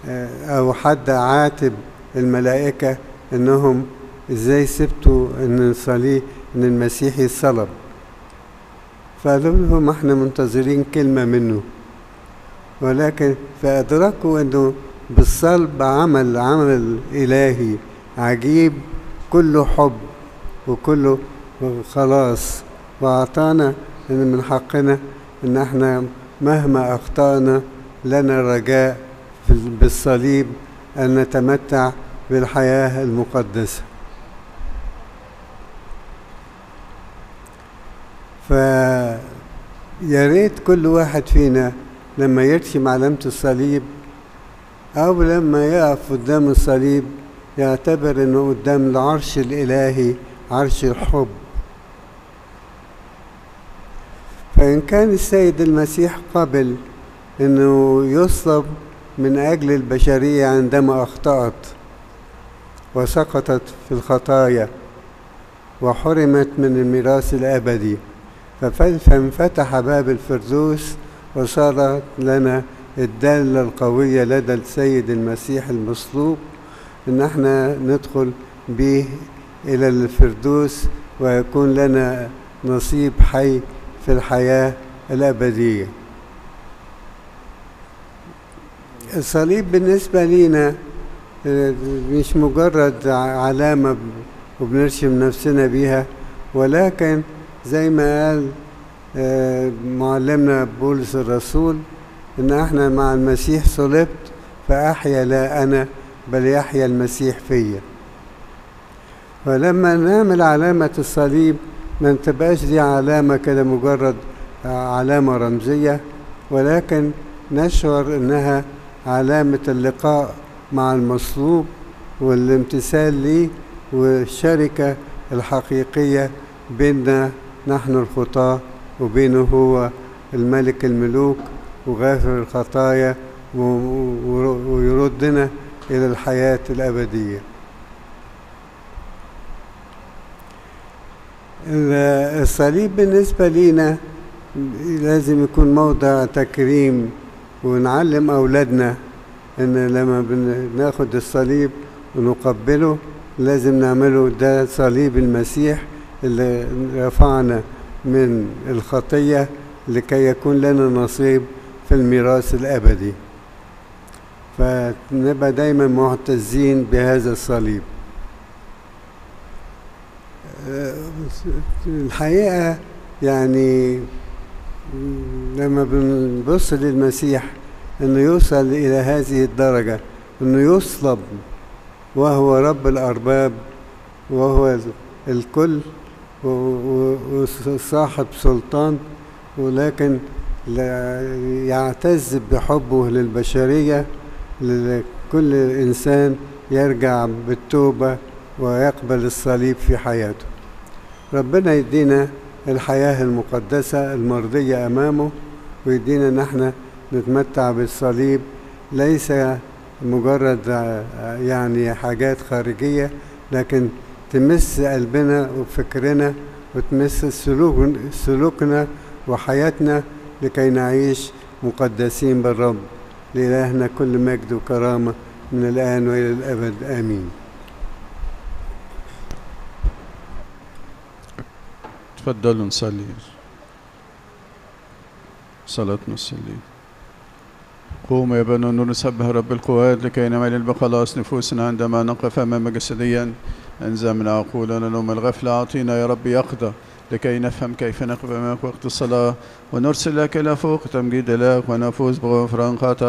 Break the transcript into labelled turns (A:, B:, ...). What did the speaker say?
A: أو حد عاتب الملائكة إنهم إزاي سبتوا إن الصليب إن المسيح يتصلب فقالوا لهم احنا منتظرين كلمة منه ولكن فأدركوا إنه بالصلب عمل عمل إلهي عجيب كله حب وكله خلاص وأعطانا إن من حقنا إن احنا مهما أخطأنا لنا رجاء بالصليب أن نتمتع بالحياة المقدسة فيا ريت كل واحد فينا لما يرسم علامة الصليب أو لما يقف قدام الصليب يعتبر إنه قدام العرش الإلهي عرش الحب فإن كان السيد المسيح قبل إنه يصلب من أجل البشرية عندما أخطأت وسقطت في الخطايا وحرمت من الميراث الأبدي فانفتح باب الفردوس وصارت لنا الدالة القوية لدى السيد المسيح المصلوب إن احنا ندخل به إلى الفردوس ويكون لنا نصيب حي في الحياة الأبدية الصليب بالنسبة لينا مش مجرد علامة وبنرشم نفسنا بيها ولكن زي ما قال معلمنا بولس الرسول ان احنا مع المسيح صلبت فاحيا لا انا بل يحيا المسيح فيا فلما نعمل علامة الصليب ما تبقاش دي علامة كده مجرد علامة رمزية ولكن نشعر انها علامة اللقاء مع المصلوب والامتثال ليه والشركة الحقيقية بيننا نحن الخطاة وبينه هو الملك الملوك وغافر الخطايا ويردنا إلى الحياة الأبدية الصليب بالنسبة لينا لازم يكون موضع تكريم ونعلم أولادنا إن لما بناخد الصليب ونقبله لازم نعمله ده صليب المسيح اللي رفعنا من الخطية لكي يكون لنا نصيب في الميراث الأبدي فنبقى دايما معتزين بهذا الصليب الحقيقة يعني لما بنبص للمسيح انه يوصل الى هذه الدرجة انه يصلب وهو رب الارباب وهو الكل وصاحب سلطان ولكن يعتز بحبه للبشرية لكل إنسان يرجع بالتوبة ويقبل الصليب في حياته ربنا يدينا الحياة المقدسة المرضية أمامه ويدينا نحن نتمتع بالصليب ليس مجرد يعني حاجات خارجية لكن تمس قلبنا وفكرنا وتمس سلوك سلوكنا وحياتنا لكي نعيش مقدسين بالرب لإلهنا كل مجد وكرامة من الآن وإلى الأبد آمين
B: تفضلوا نصلي صلاة نصلي قوم يا بنو النور نسبح رب القوات لكي نمل بخلاص نفوسنا عندما نقف أمام جسديا انزع من عقولنا نوم الغفلة أعطينا يا رب يقظة لكي نفهم كيف نقف أمامك وقت الصلاة ونرسل لك إلى فوق تمجيد لك ونفوز بغفران خطأ